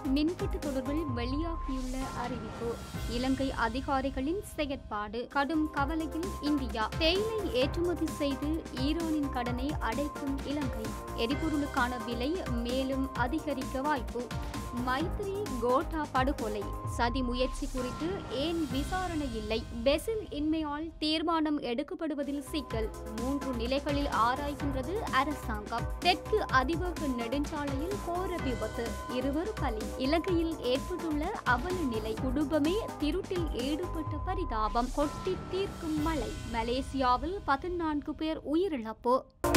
மின்வெட்டு தொடர்பில் வெளியாகியுள்ள அறிவிப்பு இலங்கை அதிகாரிகளின் செயற்பாடு கடும் கவலையில் இந்தியா தேயிலை ஏற்றுமதி செய்து ஈரானின் கடனை அடைக்கும் இலங்கை எரிபொருளுக்கான விலை மேலும் அதிகரிக்க வாய்ப்பு மைத்ரி கோட்டா படுகொலை சதி முயற்சி குறித்து ஏன் விசாரணை இல்லை பெசில் இன்மையால் தீர்மானம் எடுக்கப்படுவதில் சிக்கல் மூன்று நிலைகளில் ஆராய்கின்றது அரசாங்கம் தெற்கு அதிவேக நெடுஞ்சாலையில் கோர விபத்து இருவர் பலி இலங்கையில் ஏற்பட்டுள்ள அவல நிலை குடும்பமே திருட்டில் ஈடுபட்ட பரிதாபம் கொட்டி தீர்க்கும் மழை மலேசியாவில் பதினான்கு பேர் உயிரிழப்பு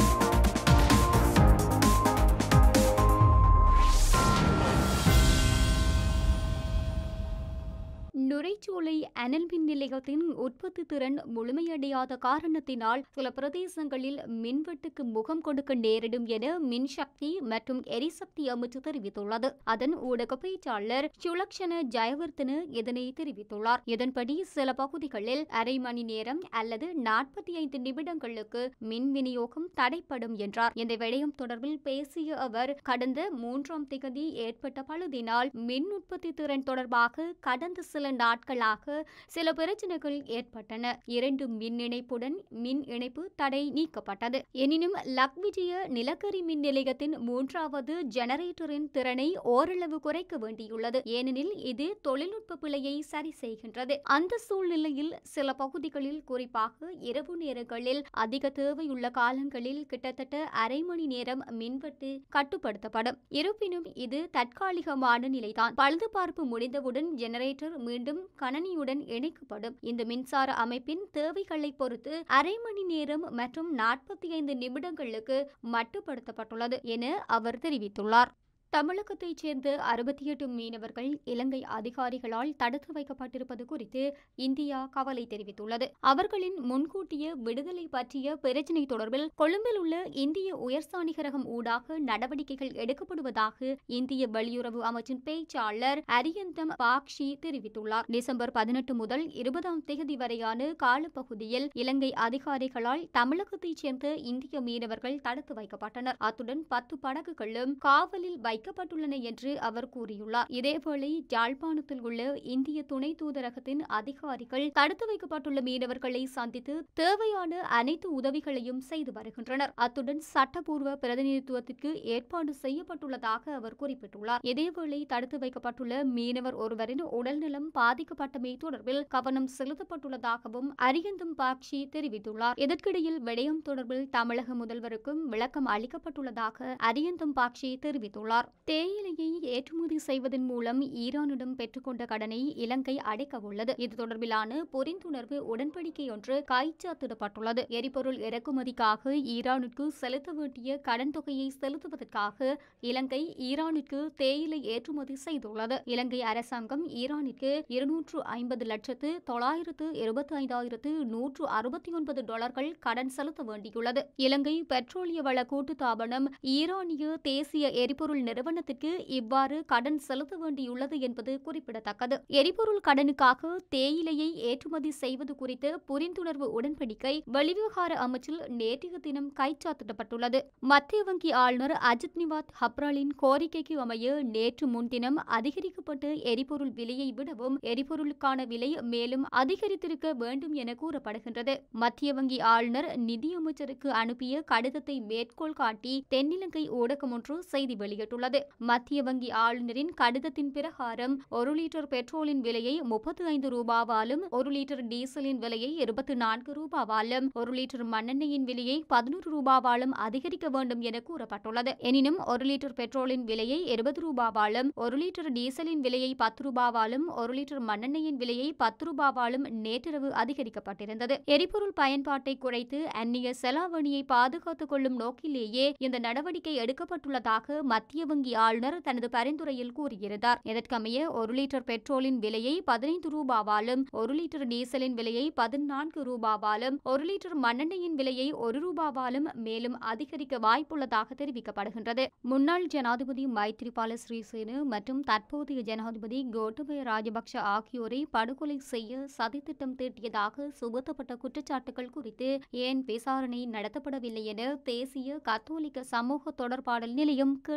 நுரைச்சோலை அனல் மின் நிலையத்தின் உற்பத்தி திறன் முழுமையடையாத காரணத்தினால் சில பிரதேசங்களில் மின்வெட்டுக்கு முகம் கொடுக்க நேரிடும் என மின்சக்தி மற்றும் எரிசக்தி அமைச்சு தெரிவித்துள்ளது அதன் ஊடக பேச்சாளர் சுலக்ஷன ஜெயவர்தன இதனை தெரிவித்துள்ளார் இதன்படி சில பகுதிகளில் அரை மணி நேரம் அல்லது நாற்பத்தி ஐந்து நிமிடங்களுக்கு மின் விநியோகம் தடைப்படும் என்றார் இந்த விடயம் தொடர்பில் பேசிய அவர் கடந்த மூன்றாம் திகதி ஏற்பட்ட பழுதினால் மின் உற்பத்தி திறன் தொடர்பாக கடந்த சில நாட்களாக சில பிரச்சனைகள் ஏற்பட்டன இரண்டு மின் இணைப்புடன் மின் இணைப்பு தடை நீக்கப்பட்டது எனினும் லக்விஜய நிலக்கரி மின் நிலையத்தின் மூன்றாவது ஜெனரேட்டரின் திறனை ஓரளவு குறைக்க வேண்டியுள்ளது ஏனெனில் இது தொழில்நுட்ப பிழையை சரி செய்கின்றது அந்த சூழ்நிலையில் சில பகுதிகளில் குறிப்பாக இரவு நேரங்களில் அதிக தேவையுள்ள காலங்களில் கிட்டத்தட்ட அரை மணி நேரம் மின்வெட்டு கட்டுப்படுத்தப்படும் இருப்பினும் இது தற்காலிகமான நிலைதான் பழுதுபார்ப்பு முடிந்தவுடன் ஜெனரேட்டர் மீண்டும் கணனியுடன் இணைக்கப்படும் இந்த மின்சார அமைப்பின் தேவைகளை பொறுத்து அரை மணி நேரம் மற்றும் நாற்பத்தி ஐந்து நிமிடங்களுக்கு மட்டுப்படுத்தப்பட்டுள்ளது என அவர் தெரிவித்துள்ளார் தமிழகத்தைச் சேர்ந்த அறுபத்தி எட்டு மீனவர்கள் இலங்கை அதிகாரிகளால் தடுத்து வைக்கப்பட்டிருப்பது குறித்து இந்தியா கவலை தெரிவித்துள்ளது அவர்களின் முன்கூட்டிய விடுதலை பற்றிய பிரச்சினை தொடர்பில் கொழும்பில் உள்ள இந்திய உயர்ஸ்தானிகரகம் ஊடாக நடவடிக்கைகள் எடுக்கப்படுவதாக இந்திய வெளியுறவு அமைச்சின் பேச்சாளர் அரியந்தம் பாக்ஷி தெரிவித்துள்ளார் டிசம்பர் பதினெட்டு முதல் இருபதாம் தேதி வரையான காலப்பகுதியில் இலங்கை அதிகாரிகளால் தமிழகத்தைச் சேர்ந்த இந்திய மீனவர்கள் தடுத்து வைக்கப்பட்டனர் அத்துடன் பத்து படகுகளும் காவலில் வைக்க வைக்கப்பட்டுள்ளன என்று அவர் கூறியுள்ளார் இதேவேளை யாழ்ப்பாணத்தில் உள்ள இந்திய துணை தூதரகத்தின் அதிகாரிகள் தடுத்து வைக்கப்பட்டுள்ள மீனவர்களை சந்தித்து தேவையான அனைத்து உதவிகளையும் செய்து வருகின்றனர் அத்துடன் சட்டப்பூர்வ பிரதிநிதித்துவத்திற்கு ஏற்பாடு செய்யப்பட்டுள்ளதாக அவர் குறிப்பிட்டுள்ளார் இதேவேளை தடுத்து வைக்கப்பட்டுள்ள மீனவர் ஒருவரின் உடல்நலம் பாதிக்கப்பட்டமை தொடர்பில் கவனம் செலுத்தப்பட்டுள்ளதாகவும் அரியந்தம் பாக்ஷி தெரிவித்துள்ளார் இதற்கிடையில் விடயம் தொடர்பில் தமிழக முதல்வருக்கும் விளக்கம் அளிக்கப்பட்டுள்ளதாக அரியந்தம் பாக்ஷி தெரிவித்துள்ளார் தேயிலையை ஏற்றுமதி செய்வதன் மூலம் ஈரானிடம் பெற்றுக்கொண்ட கடனை இலங்கை அடைக்க உள்ளது இது தொடர்பிலான புரிந்துணர்வு உடன்படிக்கை ஒன்று கைச்சாத்திடப்பட்டுள்ளது எரிபொருள் இறக்குமதிக்காக ஈரானுக்கு செலுத்த வேண்டிய கடன் தொகையை செலுத்துவதற்காக இலங்கை ஈரானுக்கு தேயிலை ஏற்றுமதி செய்துள்ளது இலங்கை அரசாங்கம் ஈரானுக்கு இருநூற்று ஐம்பது லட்சத்து தொள்ளாயிரத்து இருபத்தி ஐந்தாயிரத்து நூற்று அறுபத்தி ஒன்பது டாலர்கள் கடன் செலுத்த வேண்டியுள்ளது இலங்கை பெட்ரோலிய வள கூட்டுத்தாபனம் ஈரானிய தேசிய எரிபொருள் நிறுவனத்திற்கு இவ்வாறு கடன் செலுத்த வேண்டியுள்ளது என்பது குறிப்பிடத்தக்கது எரிபொருள் கடனுக்காக தேயிலையை ஏற்றுமதி செய்வது குறித்த புரிந்துணர்வு உடன்படிக்கை வெளிவிவகார அமைச்சில் நேற்றைய தினம் கைச்சாத்திடப்பட்டுள்ளது மத்திய வங்கி ஆளுநர் அஜித் நிவாத் ஹப்ராலின் கோரிக்கைக்கு அமைய நேற்று முன்தினம் அதிகரிக்கப்பட்ட எரிபொருள் விலையை விடவும் எரிபொருளுக்கான விலை மேலும் அதிகரித்திருக்க வேண்டும் என கூறப்படுகின்றது மத்திய வங்கி ஆளுநர் நிதியமைச்சருக்கு அனுப்பிய கடிதத்தை மேற்கோள் காட்டி தென்னிலங்கை ஊடகம் ஒன்று செய்தி வெளியிட்டுள்ளது மத்திய வங்கி ஆளுநரின் கடிதத்தின் பிரகாரம் ஒரு லிட்டர் பெட்ரோலின் விலையை முப்பத்தி ஐந்து ரூபாவாலும் ஒரு லிட்டர் டீசலின் விலையை இருபத்தி நான்கு ரூபாவாலும் ஒரு லிட்டர் மண்ணெண்ணெயின் விலையை பதினோரு ரூபாவாலும் அதிகரிக்க வேண்டும் என கூறப்பட்டுள்ளது எனினும் ஒரு லிட்டர் பெட்ரோலின் விலையை இருபது ரூபாவாலும் ஒரு லிட்டர் டீசலின் விலையை பத்து ரூபாவாலும் ஒரு லிட்டர் மண்ணெண்ணெயின் விலையை பத்து ரூபாவாலும் நேற்றிரவு அதிகரிக்கப்பட்டிருந்தது எரிபொருள் பயன்பாட்டை குறைத்து அந்நிய செலாவணியை பாதுகாத்துக் கொள்ளும் நோக்கிலேயே இந்த நடவடிக்கை எடுக்கப்பட்டுள்ளதாக மத்திய வங்கி ஆளுநர் தனது பரிந்துரையில் கூறியிருந்தார் இதற்கமைய ஒரு லிட்டர் பெட்ரோலின் விலையை பதினைந்து ரூபாவாலும் ஒரு லிட்டர் டீசலின் விலையை பதினான்கு ரூபாவாலும் ஒரு லிட்டர் மண்ணெண்ணெயின் விலையை ஒரு ரூபாவாலும் மேலும் அதிகரிக்க வாய்ப்புள்ளதாக தெரிவிக்கப்படுகின்றது முன்னாள் ஜனாதிபதி மைத்ரிபால ஸ்ரீசேன மற்றும் தற்போதைய ஜனாதிபதி கோட்டபய ராஜபக்ஷ ஆகியோரை படுகொலை செய்ய சதித்திட்டம் தீட்டியதாக சுமத்தப்பட்ட குற்றச்சாட்டுகள் குறித்து ஏன் விசாரணை நடத்தப்படவில்லை என தேசிய கத்தோலிக்க சமூக தொடர்பாடல் நிலையம் கேள்வி எழுப்பியுள்ளது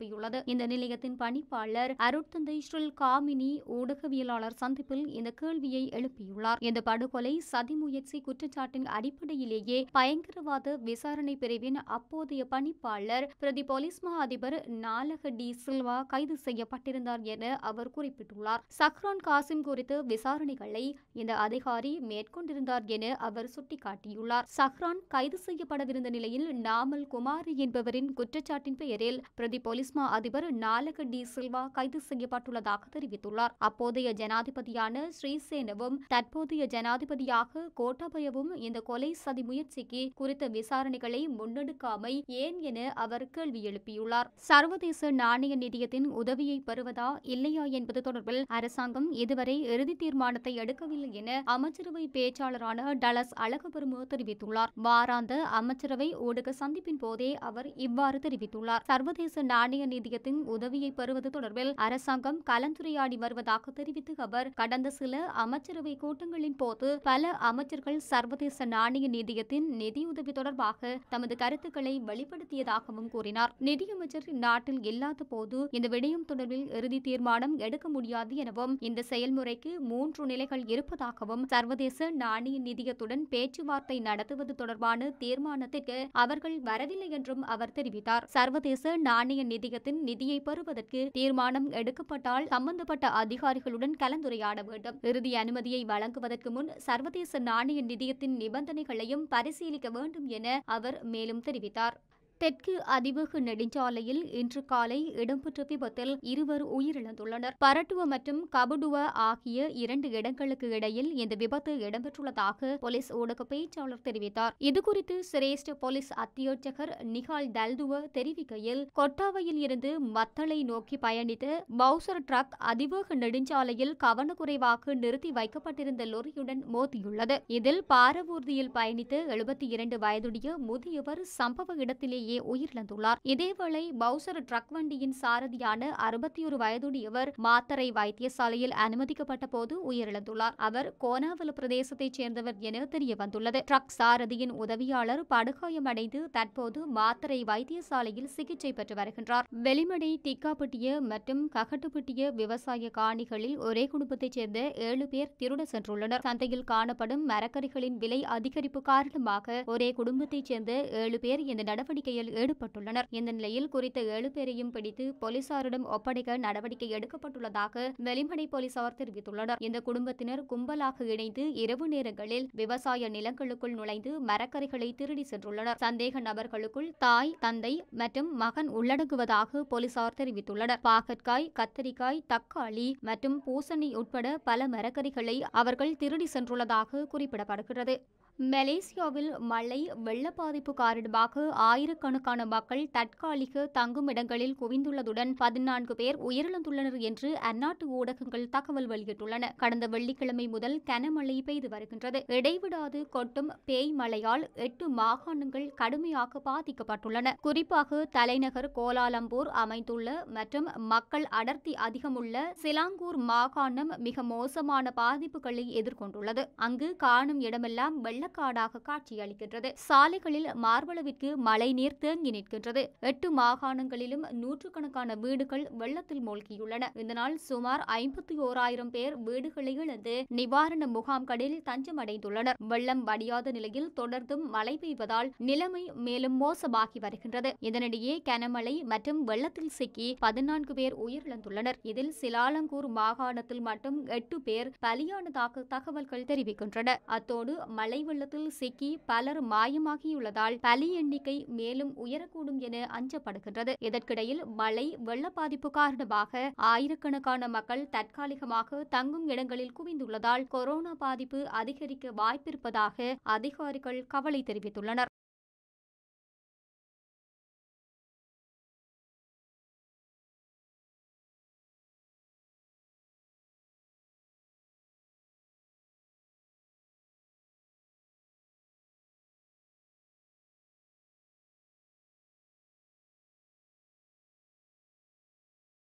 எழுப்பியுள்ளது இந்த நிலையத்தின் பணிப்பாளர் அருட்தந்தை ஸ்ரில் காமினி ஊடகவியலாளர் சந்திப்பில் இந்த கேள்வியை எழுப்பியுள்ளார் இந்த படுகொலை சதி முயற்சி குற்றச்சாட்டின் அடிப்படையிலேயே பயங்கரவாத விசாரணை பிரிவின் அப்போதைய பணிப்பாளர் பிரதி போலீஸ் மா அதிபர் நாலக டி சில்வா கைது செய்யப்பட்டிருந்தார் என அவர் குறிப்பிட்டுள்ளார் சஹ்ரான் காசிம் குறித்த விசாரணைகளை இந்த அதிகாரி மேற்கொண்டிருந்தார் என அவர் சுட்டிக்காட்டியுள்ளார் சஹ்ரான் கைது செய்யப்படவிருந்த நிலையில் நாமல் குமாரி என்பவரின் குற்றச்சாட்டின் பெயரில் பிரதி போலீஸ் மா அதிபர் நாலக டி சில்வா கைது செய்யப்பட்டுள்ளதாக தெரிவித்துள்ளார் அப்போதைய ஜனாதிபதியான ஸ்ரீசேனவும் தற்போதைய ஜனாதிபதியாக கோட்டாபயவும் இந்த கொலை சதி முயற்சிக்கு குறித்த விசாரணைகளை முன்னெடுக்காமை ஏன் என அவர் கேள்வி எழுப்பியுள்ளார் சர்வதேச நாணய நிதியத்தின் உதவியை பெறுவதா இல்லையா என்பது தொடர்பில் அரசாங்கம் இதுவரை இறுதி தீர்மானத்தை எடுக்கவில்லை என அமைச்சரவை பேச்சாளரான டலஸ் அழகபெருமு தெரிவித்துள்ளார் வாராந்த அமைச்சரவை ஊடக சந்திப்பின் போதே அவர் இவ்வாறு தெரிவித்துள்ளார் சர்வதேச நாணய நிதியத்தின் உதவியை பெறுவது தொடர்பில் அரசாங்கம் கலந்துரையாடி வருவதாக தெரிவித்த அவர் கடந்த சில அமைச்சரவை கூட்டங்களின் போது பல அமைச்சர்கள் சர்வதேச நாணய நிதியத்தின் நிதியுதவி தொடர்பாக தமது கருத்துக்களை வெளிப்படுத்தியதாகவும் கூறினார் நிதியமைச்சர் நாட்டில் இல்லாத போது இந்த விடயம் தொடர்பில் இறுதி தீர்மானம் எடுக்க முடியாது எனவும் இந்த செயல்முறைக்கு மூன்று நிலைகள் இருப்பதாகவும் சர்வதேச நாணய நிதியத்துடன் பேச்சுவார்த்தை நடத்துவது தொடர்பான தீர்மானத்திற்கு அவர்கள் வரவில்லை என்றும் அவர் தெரிவித்தார் சர்வதேச நாணய நிதியத்தின் நிதியை பெறுவதற்கு தீர்மானம் எடுக்கப்பட்டால் சம்பந்தப்பட்ட அதிகாரிகளுடன் கலந்துரையாட வேண்டும் இறுதி அனுமதியை வழங்குவதற்கு முன் சர்வதேச நாணய நிதியத்தின் நிபந்தனைகளையும் பரிசீலிக்க வேண்டும் என அவர் மேலும் தெரிவித்தார் தெற்கு அதிவேக நெடுஞ்சாலையில் இன்று காலை இடம்பெற்ற விபத்தில் இருவர் உயிரிழந்துள்ளனர் பரட்டுவ மற்றும் கபடுவ ஆகிய இரண்டு இடங்களுக்கு இடையில் இந்த விபத்து இடம்பெற்றுள்ளதாக போலீஸ் ஊடக பேச்சாளர் தெரிவித்தார் இதுகுறித்து சிரேஷ்ட போலீஸ் அத்தியட்சகர் நிகால் தல்துவ தெரிவிக்கையில் கொட்டாவையில் இருந்து மத்தளை நோக்கி பயணித்த பவுசர் ட்ரக் அதிவேக நெடுஞ்சாலையில் கவனக்குறைவாக நிறுத்தி வைக்கப்பட்டிருந்த லொரியுடன் மோதியுள்ளது இதில் பாரவூர்தியில் பயணித்த எழுபத்தி இரண்டு வயதுடைய முதியவர் சம்பவ இடத்திலேயே இடத்திலேயே உயிரிழந்துள்ளார் இதேவேளை பவுசர் ட்ரக் வண்டியின் சாரதியான அறுபத்தி ஒரு வயதுடையவர் மாத்தரை வைத்தியசாலையில் அனுமதிக்கப்பட்ட போது உயிரிழந்துள்ளார் அவர் கோனாவல பிரதேசத்தைச் சேர்ந்தவர் என தெரிய வந்துள்ளது ட்ரக் சாரதியின் உதவியாளர் படுகாயமடைந்து தற்போது மாத்தரை வைத்தியசாலையில் சிகிச்சை பெற்று வருகின்றார் வெளிமடை திக்காப்பட்டிய மற்றும் ககட்டுப்பட்டிய விவசாய காணிகளில் ஒரே குடும்பத்தைச் சேர்ந்த ஏழு பேர் திருட சென்றுள்ளனர் சந்தையில் காணப்படும் மரக்கறிகளின் விலை அதிகரிப்பு காரணமாக ஒரே குடும்பத்தைச் சேர்ந்த ஏழு பேர் இந்த நடவடிக்கை நடவடிக்கையில் ஈடுபட்டுள்ளனர் இந்த நிலையில் குறித்த ஏழு பேரையும் பிடித்து போலீசாரிடம் ஒப்படைக்க நடவடிக்கை எடுக்கப்பட்டுள்ளதாக வெளிமடை போலீசார் தெரிவித்துள்ளனர் இந்த குடும்பத்தினர் கும்பலாக இணைந்து இரவு நேரங்களில் விவசாய நிலங்களுக்குள் நுழைந்து மரக்கறிகளை திருடி சென்றுள்ளனர் சந்தேக நபர்களுக்குள் தாய் தந்தை மற்றும் மகன் உள்ளடங்குவதாக போலீசார் தெரிவித்துள்ளனர் பாகற்காய் கத்தரிக்காய் தக்காளி மற்றும் பூசணி உட்பட பல மரக்கறிகளை அவர்கள் திருடி சென்றுள்ளதாக குறிப்பிடப்படுகிறது மலேசியாவில் மழை வெள்ள பாதிப்பு காரணமாக ஆயிரக்கணக்கான மக்கள் தற்காலிக தங்கும் இடங்களில் குவிந்துள்ளதுடன் பதினான்கு பேர் உயிரிழந்துள்ளனர் என்று அந்நாட்டு ஊடகங்கள் தகவல் வெளியிட்டுள்ளன கடந்த வெள்ளிக்கிழமை முதல் கனமழை பெய்து வருகின்றது இடைவிடாது கொட்டும் பேய் மழையால் எட்டு மாகாணங்கள் கடுமையாக பாதிக்கப்பட்டுள்ளன குறிப்பாக தலைநகர் கோலாலம்பூர் அமைந்துள்ள மற்றும் மக்கள் அடர்த்தி அதிகமுள்ள சிலாங்கூர் மாகாணம் மிக மோசமான பாதிப்புகளை எதிர்கொண்டுள்ளது அங்கு காணும் இடமெல்லாம் வெள்ள வெள்ளக்காடாக காட்சியளிக்கின்றது சாலைகளில் மார்பளவிற்கு மழைநீர் தேங்கி நிற்கின்றது எட்டு மாகாணங்களிலும் நூற்றுக்கணக்கான வீடுகள் வெள்ளத்தில் மூழ்கியுள்ளன இதனால் சுமார் ஐம்பத்தி ஓராயிரம் பேர் வீடுகளை இழந்து நிவாரண முகாம்களில் தஞ்சமடைந்துள்ளனர் வெள்ளம் வடியாத நிலையில் தொடர்ந்தும் மழை பெய்வதால் நிலைமை மேலும் மோசமாகி வருகின்றது இதனிடையே கனமழை மற்றும் வெள்ளத்தில் சிக்கி பதினான்கு பேர் உயிரிழந்துள்ளனர் இதில் சிலாலங்கூர் மாகாணத்தில் மட்டும் எட்டு பேர் பலியானதாக தகவல்கள் தெரிவிக்கின்றன அத்தோடு மழை வெள்ளத்தில் சிக்கி பலர் மாயமாகியுள்ளதால் பலி எண்ணிக்கை மேலும் உயரக்கூடும் என அஞ்சப்படுகின்றது இதற்கிடையில் மழை வெள்ள பாதிப்பு காரணமாக ஆயிரக்கணக்கான மக்கள் தற்காலிகமாக தங்கும் இடங்களில் குவிந்துள்ளதால் கொரோனா பாதிப்பு அதிகரிக்க வாய்ப்பிருப்பதாக அதிகாரிகள் கவலை தெரிவித்துள்ளனர்